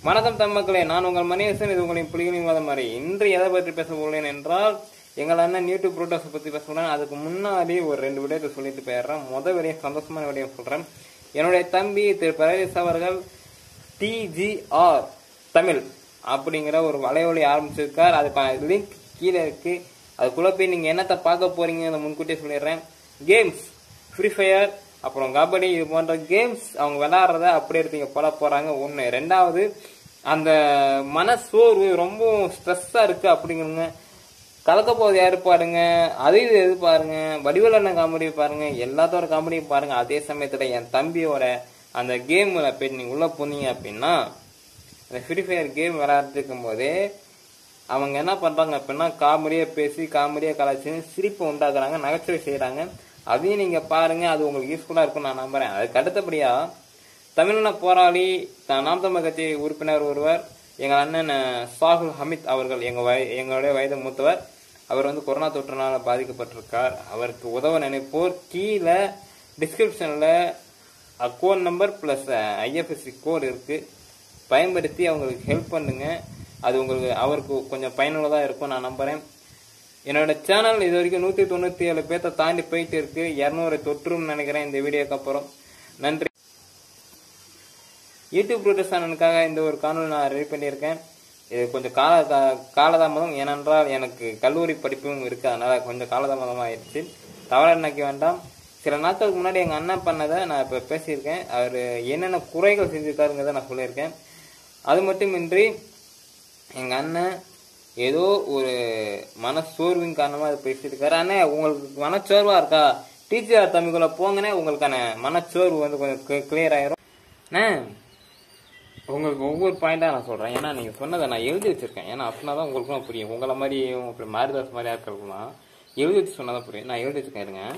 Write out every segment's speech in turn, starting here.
வணக்கம் தமிழ் மக்களே நான் உங்கள் மணியரசன் இது உங்களின் புலிகளின் வாதம் மாதிரி இன்று எதை பற்றி பேச போகிறேன் என்றால் எங்கள் அண்ணன் யூடியூப் ப்ரோட்டோஸை பற்றி பேச போகிறேன் அதுக்கு முன்னாடி ஒரு ரெண்டு விடயத்தை சொல்லிட்டு போயிடுறேன் முத விடயம் சந்தோஷமான விடயம் சொல்கிறேன் என்னுடைய தம்பி திரு பரதேஷ் அவர்கள் டிஜிஆர் தமிழ் அப்படிங்கிற ஒரு வலையொலி ஆரம்பிச்சிருக்கார் அதுக்கான லிங்க் கீழே இருக்கு அதுக்குள்ள போய் நீங்க என்னத்தை பார்க்க போறீங்கன்னு முன்கூட்டியே சொல்லிடுறேன் கேம்ஸ் ஃப்ரீ ஃபயர் அப்புறம் கபடி இது போன்ற கேம்ஸ் அவங்க விளையாடுறத அப்படி எடுத்தீங்க போட போறாங்க ஒண்ணு ரெண்டாவது அந்த மனசோர்வு ரொம்ப ஸ்ட்ரெஸ்ஸா இருக்கு அப்படிங்கிறவங்க கலக்க போகுது யாரு பாருங்க அது இது எது பாருங்க வடிவல் அண்ணன் காமெடி பாருங்க எல்லாத்தோட காமெடி பாருங்க அதே சமயத்துல என் தம்பியோட அந்த கேம்ல போய் நீங்க உள்ள போனீங்க அப்படின்னா அந்த ஃப்ரீ ஃபயர் கேம் விளையாடிட்டு இருக்கும்போதே அவங்க என்ன பண்றாங்க அப்படின்னா காமெடியா பேசி காமெடியா கலாச்சி சிரிப்பு உண்டாக்குறாங்க நகைச்சுவை செய்யறாங்க அதையும் நீங்க பாருங்க அது உங்களுக்கு யூஸ்ஃபுல்லா இருக்கும் நான் நம்புறேன் அதுக்கு அடுத்தபடியா தமிழ்ன போராளி த- நாம் தமிழ் கட்சி உறுப்பினர் ஒருவர் எங்கள் அண்ணன் அஹ், சாகுல் ஹமித் அவர்கள் எங்க வய எங்களுடைய வயது மூத்தவர் அவர் வந்து கொரோனா தொற்றுனால பாதிக்கப்பட்டிருக்கார் அவருக்கு உதவ நினைப்போர் கீழே டிஸ்கிரிப்ஷன்ல account number plus IFSC code இருக்கு பயன்படுத்தி அவங்களுக்கு ஹெல்ப் பண்ணுங்க அது உங்களுக்கு அவருக்கு கொஞ்சம் பயனுள்ளதா இருக்கும் நான் நம்புறேன் என்னோட சேனல் இது வரைக்கும் நூத்தி தொண்ணூத்தி ஏழு பேர்த்த தாண்டி போயிட்டு இருக்கு இருநூறு தொற்றும் நினைக்கிறேன் இந்த வீடியோக்கு அப்புறம் நன்றி யூடியூப் ப்ரூட்டர் சேனலுக்காக இந்த ஒரு காணொலி நான் ரெடி பண்ணியிருக்கேன் இது கொஞ்சம் கால கா- காலதாமதம் ஏனென்றால் எனக்கு கல்லூரி படிப்பும் இருக்கு அதனால கொஞ்சம் காலதாமதம் ஆயிடுச்சு தவற நினைக்க வேண்டாம் சில நாட்களுக்கு முன்னாடி எங்க அண்ணன் பண்ணதை நான் இப்ப பேசியிருக்கேன் அவர் என்னென்ன குறைகள் செஞ்சிருக்காருங்கிறத நான் சொல்லியிருக்கேன் அது மட்டுமின்றி எங்க அண்ணன் ஏதோ ஒரு மனசோர்வின் காரணமா அதை பேசியிருக்காரு அண்ணே உங்களுக்கு மனச்சோர்வா இருக்கா டீச்சர் தமிழ்குள்ள போங்கண்ணே உங்களுக்கான மனச்சோர்வு வந்து கொஞ்சம் கிளியர் ஆயிரும் அண்ணே உங்களுக்கு ஒவ்வொரு பாயிண்டா நான் சொல்றேன் ஏன்னா நீங்க சொன்னதை நான் எழுதி வச்சிருக்கேன் ஏன்னா அப்படின்னா தான் உங்களுக்கும் புரியும் உங்களை மாதிரி அப்படி மாரிதாஸ் மாதிரி ஆட்களுக்குலாம் எழுதி வச்சு சொன்னாதான் புரியும் நான் எழுதி வச்சிருக்கேன் இருங்க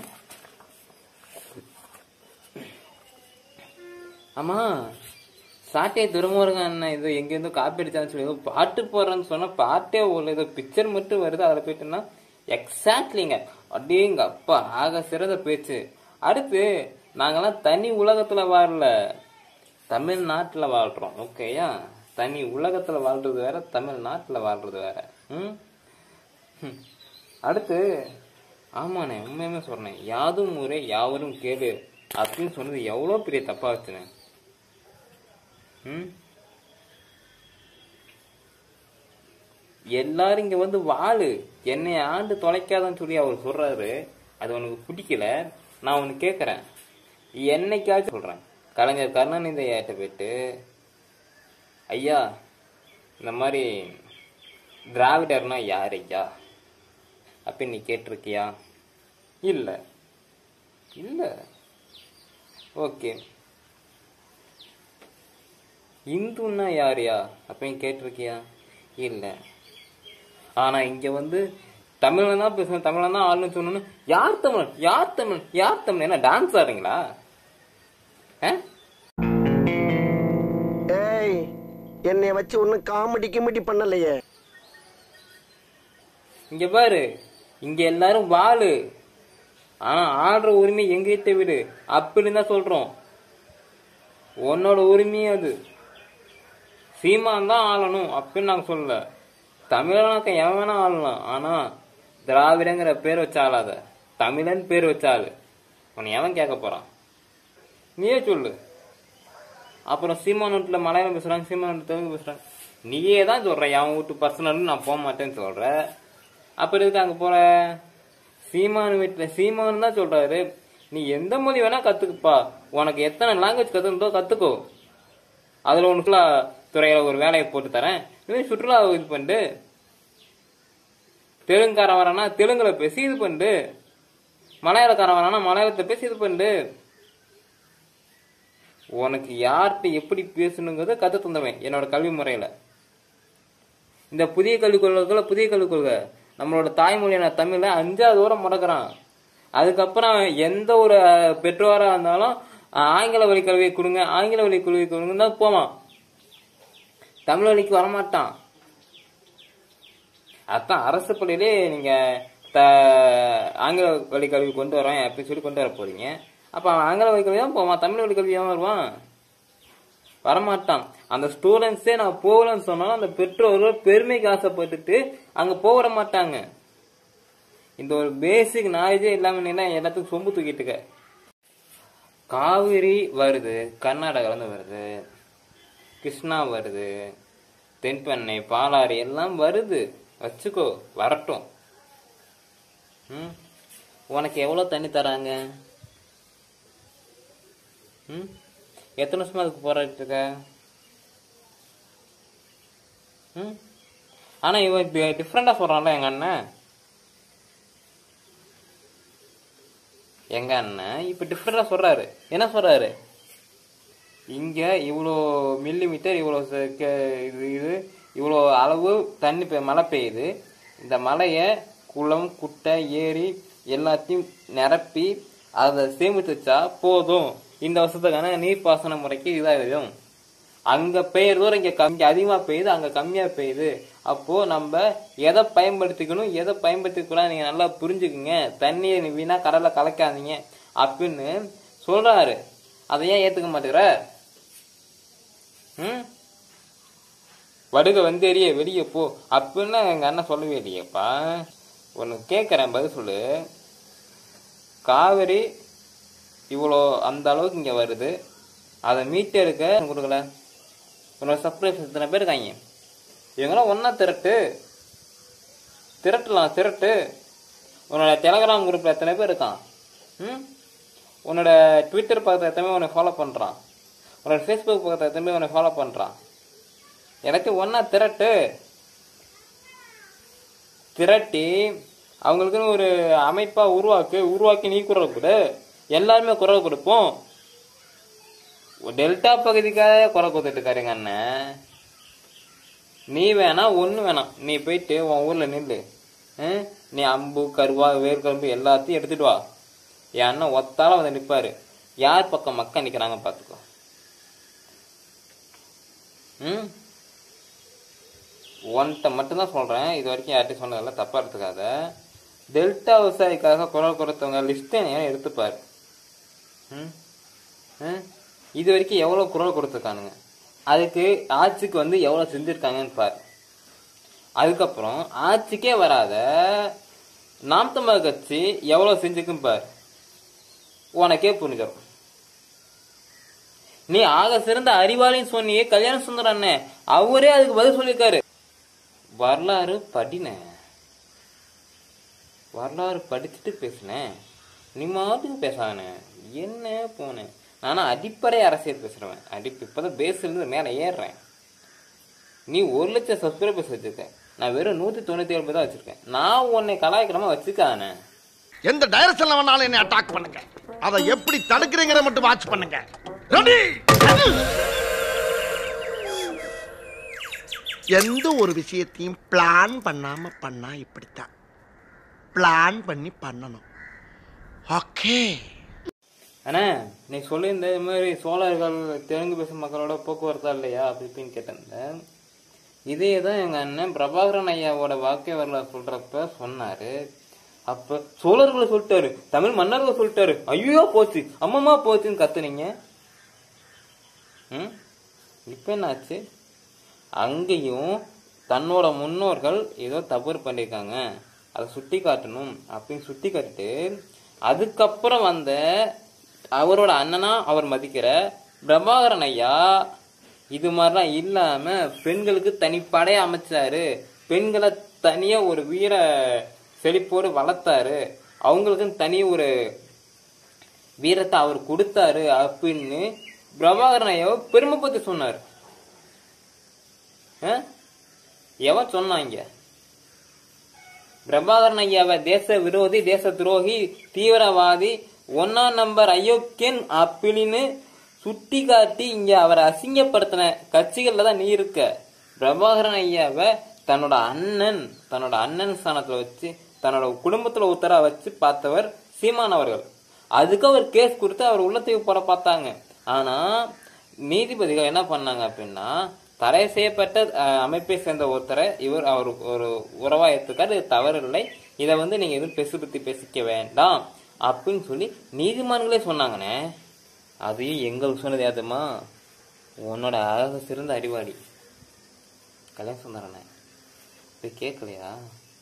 ஆமா சாட்டே துறைமுருகன் அண்ணன் இது எங்கேருந்தோ காப்பி அடிச்சான்னு சொல்லி ஏதோ பாட்டு போடுறேன்னு சொன்னா பாட்டே ஒரு ஏதோ பிக்சர் மட்டும் வருது அதில் போயிட்டுன்னா எக்ஸாக்ட்லிங்க அப்படிங்க அப்பா ஆக சிறந்த பேச்சு அடுத்து நாங்கெல்லாம் தனி உலகத்துல வாழல தமிழ்நாட்டுல வாழ்றோம் ஓகேயா தனி உலகத்துல வாழ்றது வேற தமிழ்நாட்டுல வாழ்றது வேற ம் ஹம். அடுத்து ஆமாண்ணே உண்மையுமே சொல்றேன் யாதும் ஊரே யாவரும் கேளு அப்படின்னு சொன்னது எவ்வளோ பெரிய தப்பா வச்சுனே ம் எல்லாரும் இங்க வந்து வாழு என்னை ஆண்டு தொலைக்காதன்னு சொல்லி அவர் சொல்றாரு அது உனக்கு பிடிக்கல நான் உனக்கு கேக்குறேன் என்னைக்காச்சும் சொல்றேன் கலைஞர் கருணாநிதி ஐயாட்ட போயிட்டு ஐயா இந்த மாதிரி திராவிடர்னா யார் ஐயா அப்படின்னு நீ கேட்டிருக்கியா இல்ல இல்ல ஓகே இந்துன்னா யாருயா அப்படின்னு கேட்டிருக்கியா இல்ல ஆனா இங்க வந்து தமிழ்ல தான் பேசணும் தமிழ்ல தான் ஆளுன்னு சொன்னோன்னு யார் தமிழ் யார் தமிழ் யார் தமிழ் என்ன டான்ஸ் ஆடுறீங்களா ஆ? ஏய் என்னைய வச்சு ஒன்னும் காமெடி கிமெடி பண்ணலையே இங்க பாரு இங்க எல்லாரும் வாழு ஆனா ஆடுற உரிமை எங்கிட்ட விடு அப்படின்னு தான் சொல்றோம் உன்னோட உரிமையும் அது சீமான் தான் ஆளணும் அப்படின்னு நாங்க சொல்லல தமிழனாக்க எவன் வேணா ஆளலாம் ஆனா திராவிடங்கிற பேர் வச்சு ஆளாத தமிழன் பேர் வச்சாலு உன்னை எவன் கேட்க போறான் நீயே சொல்லு அப்புறம் சீமான் வீட்டுல மலையாளம் பேசுறாங்க சீமான் வீட்டுல தெலுங்கு பேசுறாங்க நீயே தான் சொல்ற என் வீட்டு பர்சனல் நான் போக மாட்டேன்னு சொல்ற அப்புறம் எதுக்கு அங்க போற சீமான் வீட்டுல சீமான் தான் சொல்றாரு நீ எந்த மொழி வேணா கத்துக்குப்பா உனக்கு எத்தனை லாங்குவேஜ் கத்துக்கிட்டோ கத்துக்கோ அதுல உனக்கு துறையில ஒரு வேலையை போட்டு தரேன் இதுவே சுற்றுலா இது பண்ணிட்டு தெலுங்குக்காரன் வரானா தெலுங்குல பேசி இது பண்ணிட்டு மலையாளக்காரன் வரானா மலையாளத்தை பேசி இது பண்ணிட்டு உனக்கு யார்கிட்ட எப்படி பேசணுங்கிறத கத்து தந்தவன் என்னோட கல்வி முறையில இந்த புதிய கல்விக் கொள்கைகளை புதிய கல்விக் கொள்கை நம்மளோட தாய்மொழியான தமிழ அஞ்சாவது தூரம் முடக்கிறான் அதுக்கப்புறம் எந்த ஒரு அஹ், பெற்றோரா இருந்தாலும் அஹ், ஆங்கில வழி கல்வியை கொடுங்க ஆங்கில வழி கல்வி கொடுங்க தான் போவான் தமிழ் வழிக்கு வரமாட்டான் அதான் அரசு பள்ளியிலே நீங்க த ஆங்கில வழி கல்வி கொண்டு வரேன் அப்படின்னு சொல்லி கொண்டு வர போறீங்க அப்ப அவன் ஆங்கில வழி கல்வி தான் போவான் தமிழ் வழி கல்வி ஏன் வருவான் வரமாட்டான் அந்த ஸ்டூடெண்ட்ஸே நான் போகலன்னு சொன்னாலும் அந்த பெற்றோர்கள் பெருமைக்கு ஆசைப்பட்டுட்டு அங்க போக விட மாட்டாங்க இந்த ஒரு பேசிக் நாலேஜே இல்லாம நீ என்ன எல்லாத்துக்கும் சொம்பு தூக்கிட்டு இருக்க காவிரி வருது கர்நாடகால இருந்து வருது கிருஷ்ணா வருது தென்பெண்ணை பாலாறு எல்லாம் வருது வச்சுக்கோ வரட்டும் ம் உனக்கு எவ்வளோ தண்ணி தராங்க ம் எத்தனை வருஷமா அதுக்கு போராடிட்டு இருக்க ம் ஆனால் இவன் டிஃப்ரெண்டாக சொல்கிறான்ல எங்கள் அண்ணன் எங்க அண்ணன் இப்ப டிஃப்ரெண்டா சொல்றாரு என்ன சொல்றாரு இங்க இவ்வளோ மில்லி மீட்டர் இவ்வளோ செ- கே- இது இது இவ்வளோ அளவு தண்ணி பெ- மழை பெய்யுது இந்த மழைய குளம் குட்டை ஏரி எல்லாத்தையும் நிரப்பி அதை சேமித்து வச்சா போதும் இந்த வருஷத்துக்கான நீர்ப்பாசன முறைக்கு இதாகிடும் அங்க பெய்யறதோ இங்க கம்மி அதிகமா பெய்யுது அங்க கம்மியா பெய்யுது அப்போ நம்ம எதை பயன்படுத்திக்கணும் எதை பயன்படுத்திக்க கூடாது நீங்க நல்லா புரிஞ்சுக்குங்க தண்ணியை நீ வீணா கடல்ல கலக்காதீங்க அப்படின்னு சொல்றாரு அதை ஏன் ஏத்துக்க மாட்டேங்கிற ம் வடுக வந்தேறிய வெளியே போ அப்படின்னு எங்க அண்ணன் சொல்லவே இல்லையேப்பா ஒன்னு கேட்கறேன் பதில் சொல்லு காவிரி இவ்வளோ அந்த அளவுக்கு இங்க வருது அதை மீட்டெடுக்க கொடுக்கல உன்னோட சப்ளைஸ் இத்தனை பேர் இருக்காங்க இவங்களாம் ஒண்ணா திரட்டு திரட்டலாம் திரட்டு உன்னோட டெலகிராம் குரூப்ல எத்தனை பேர் இருக்கான் ம் உன்னோட ட்விட்டர் பக்கத்தில் எத்தனை பேர் உன்னை ஃபாலோ பண்றான் உன்னோட ஃபேஸ்புக் பக்கத்தில் எத்தனை பேர் உன்னை ஃபாலோ பண்றான் எல்லாத்தையும் ஒண்ணா திரட்டு திரட்டி அவங்களுக்குன்னு ஒரு அமைப்பா உருவாக்கு உருவாக்கி நீ குரல் கொடு எல்லாருமே குரல் கொடுப்போம் டெல்டா பகுதிக்காக குறை கொடுத்துட்டு இருக்காருங்க அண்ணன் நீ வேணா ஒண்ணு வேணாம் நீ போயிட்டு உன் ஊர்ல நில்லு ஹம்? நீ அம்பு கருவா வேர்க்கரும்பு எல்லாத்தையும் எடுத்துட்டு வா என் அண்ணன் ஒத்தால வந்து நிப்பாரு யார் பக்கம் மக்கள் நிக்கிறாங்க பாத்துக்கோ ம் ஒன்ட்ட மட்டும்தான் சொல்றேன் இது வரைக்கும் யார்ட்டையும் சொன்னதில்ல தப்பா எடுத்துக்காத டெல்டா விவசாயிக்காக குரல் கொடுத்தவங்க லிஸ்ட்டை நீ எடுத்துப்பாரு ம்? ம்? இது வரைக்கும் எவ்வளவு குரல் கொடுத்துருக்கானுங்க அதுக்கு ஆட்சிக்கு வந்து எவ்வளவு செஞ்சிருக்காங்கன்னு பாரு அதுக்கப்புறம் ஆட்சிக்கே வராத நாம் தமிழர் கட்சி எவ்வளவு செஞ்சுக்கும் பாரு உனக்கே புரிஞ்சிடும் நீ ஆக சிறந்த அறிவாளின்னு சொன்னியே கல்யாண சுந்தரம் அண்ணன் அவரே அதுக்கு பதில் சொல்லியிருக்காரு வரலாறு படினேன் வரலாறு படிச்சுட்டு பேசினேன் நீ மாட்டுக்கு பேசானே என்ன போனேன் நானா அடிப்படை அரசியல் பேசுறவன் அடி இப்பதான் பேஸ்ல இருந்து மேல ஏறுறேன் நீ ஒரு லட்சம் சப்ஸ்கிரைபர்ஸ் வச்சிருக்க நான் வெறும் நூத்தி தொண்ணூத்தி ஏழு பேர் தான் வச்சிருக்கேன் நான் உன்னை கலாய்க்கிறமா வச்சுக்கானே எந்த டைரக்ஷன்ல வேணாலும் என்ன அட்டாக் பண்ணுங்க அதை எப்படி தடுக்கிறீங்கிற மட்டும் வாட்ச் பண்ணுங்க ரெடி எந்த ஒரு விஷயத்தையும் பிளான் பண்ணாம பண்ணா இப்படித்தான் பிளான் பண்ணி பண்ணணும் ஓகே அண்ணா நீ சொல்லியிருந்த இது மாதிரி சோழர்கள் தெலுங்கு பேசும் மக்களோட போக்குவரத்தா இல்லையா அப்படி இப்படின்னு கேட்டேன் இதே தான் எங்க அண்ணன் பிரபாகரன் ஐயாவோட வாக்கிய வரலாறு சொல்றப்ப சொன்னாரு அப்ப சோழர்களை சொல்லிட்டாரு தமிழ் மன்னர்கள் சொல்லிட்டாரு ஐயோ போச்சு அம்மம்மா போச்சுன்னு கத்துனீங்க ம் இப்ப என்னாச்சு அங்கேயும் தன்னோட முன்னோர்கள் ஏதோ தவறு பண்ணியிருக்காங்க அதை சுட்டி காட்டணும் அப்படின்னு சுட்டி காட்டிட்டு அதுக்கப்புறம் வந்த அவரோட அண்ணனா அவர் மதிக்கிற பிரபாகரன் ஐயா இது மாதிரிலாம் இல்லாம பெண்களுக்கு தனிப்படைய அமைச்சாரு பெண்களை தனியா ஒரு வீர செழிப்போடு வளர்த்தாரு அவங்களுக்குன்னு தனி ஒரு வீரத்தை அவர் கொடுத்தாரு அப்படின்னு பிரபாகரன் ஐயாவை பெருமைப்பட்டு சொன்னார் ஆ? எவன் சொன்னான் இங்க பிரபாகரன் ஐயாவை தேச விரோதி தேச துரோகி தீவிரவாதி ஒன்னா நம்பர் அயோக்கியன் அப்படின்னு சுட்டி காட்டி இங்க அவரை அசிங்கப்படுத்தின கட்சிகள்ல தான் நீ இருக்க பிரபாகரன் ஐயாவை தன்னோட அண்ணன் தன்னோட அண்ணன் ஸ்தானத்துல வச்சு தன்னோட குடும்பத்துல உத்தரா வச்சு பார்த்தவர் சீமான் அவர்கள் அதுக்கு அவர் கேஸ் கொடுத்து அவர் உள்ளத்துக்கு போட பார்த்தாங்க ஆனா நீதிபதிகள் என்ன பண்ணாங்க அப்படின்னா தடை செய்யப்பட்ட அஹ், அமைப்பை சேர்ந்த ஒருத்தரை இவர் அவர் ஒரு உறவா ஏத்துக்காரு இது தவறு இல்லை இதை வந்து நீங்க எதுவும் பெசு பத்தி பேசிக்க வேண்டாம் அப்படின்னு சொல்லி நீதிமான்களே சொன்னாங்கண்ணே அதையும் எங்களுக்கு சொன்னது யாதுமா உன்னோட அழகு சிறந்த அறிவாளி கல்யாண சுந்தரனே இது கேட்கலையா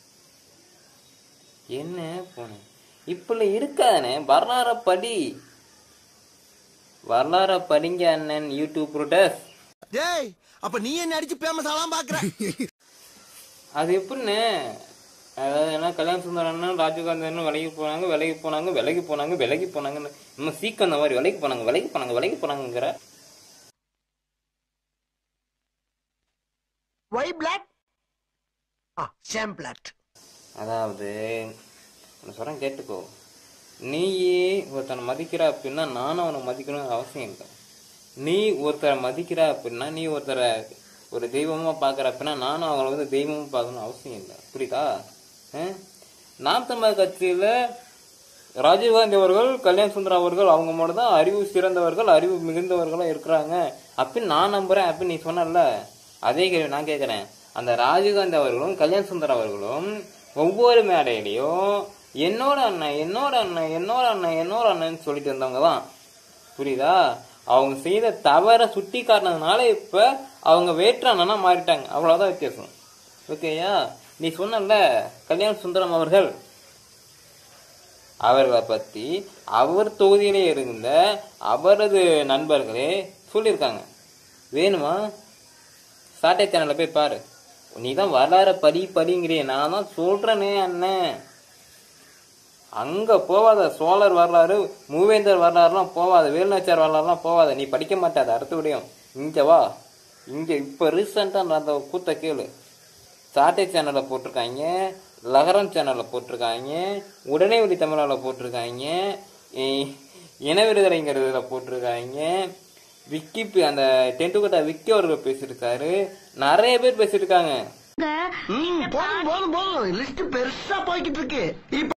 என்ன போனேன் இப்படி இருக்காதனே வரலாற படி வரலாற படிங்க அண்ணன் யூடியூப் ப்ரூட்டஸ் டேய் அப்ப நீ என்ன அடிச்சு பேமஸ் ஆலாம் பாக்குற அது எப்படிண்ணே அதாவது என்ன கல்யாண சுந்தரன் ராஜீவ்காந்தி விலைக்கு போனாங்க விலைக்கு போனாங்க விலைக்கு போனாங்க விலைக்கு போனாங்கன்னு இன்னும் சீக்கிரம் அந்த மாதிரி விலைக்கு போனாங்க விலைக்கு போனாங்க விலைக்கு போனாங்கிற ஒய் பிளாக் சேம் பிளாட் அதாவது நான் சொல்றேன் கேட்டுக்கோ நீயே ஒருத்தனை மதிக்கிற அப்படின்னா நானும் அவனை மதிக்கணும்னு அவசியம் இல்லை நீ ஒருத்தரை மதிக்கிற அப்படின்னா நீ ஒருத்தரை ஒரு தெய்வமா பார்க்குற அப்படின்னா நானும் அவங்கள வந்து தெய்வமா பார்க்கணும் அவசியம் இல்லை புரியுதா அஹ்? நாம் தமிழர் கட்சியில ராஜீவ்காந்தி அவர்கள் கல்யாண் சுந்தரம் அவர்கள் அவங்க மட்டும் தான் அறிவு சிறந்தவர்கள் அறிவு மிகுந்தவர்களா இருக்கிறாங்க அப்படின்னு நான் நம்புறேன் அப்படின்னு நீ சொன்னல அதே கேள்வி நான் கேட்கறேன் அந்த ராஜீவ்காந்தி அவர்களும் கல்யாண் சுந்தரம் அவர்களும் ஒவ்வொரு மேடையிலையும் என்னோட அண்ணன் என்னோட அண்ணன் என்னோட அண்ணன் என்னோட அண்ணன் சொல்லிட்டு இருந்தவங்க தான் புரியுதா அவங்க செய்த தவற சுட்டி காட்டினதுனால இப்ப அவங்க வேற்று அண்ணனா மாறிட்டாங்க அவ்வளவுதான் வித்தியாசம் ஓகேயா நீ சொன்னல கல்யாண சுந்தரம் அவர்கள் அவர்களை பத்தி அவர் தொகுதியிலே இருந்த அவரது நண்பர்களே சொல்லியிருக்காங்க வேணுமா சாட்டை சேனல்ல போய் பாரு நீ தான் வரலாற படி படிங்கிறிய நான் தான் சொல்றேனே அண்ணன் அங்க போவாத சோழர் வரலாறு மூவேந்தர் வரலாறுலாம் போவாத வேலுநாச்சியார் வரலாறுலாம் போவாத நீ படிக்க மாட்டாத அடுத்த விடையும் இங்க வா இங்க இப்ப ரீசெண்டா நடந்த கூத்த கேளு சாட்டை சேனல்ல போட்டிருக்காங்க லகரம் சேனல்ல போட்டிருக்காங்க உடனே வெளி தமிழால போட்டிருக்காங்க இ- இன விடுதலைங்கிறதுல போட்டிருக்காங்க விக்கி பே- அந்த டென்ட்டுக்கட்டா விக்கி அவர்கள் பேசியிருக்காரு நிறைய பேர் பேசியிருக்காங்க ம் போதும் போதும் போதும் லிஸ்ட் பெருசா போய்கிட்டு இருக்கு இப்ப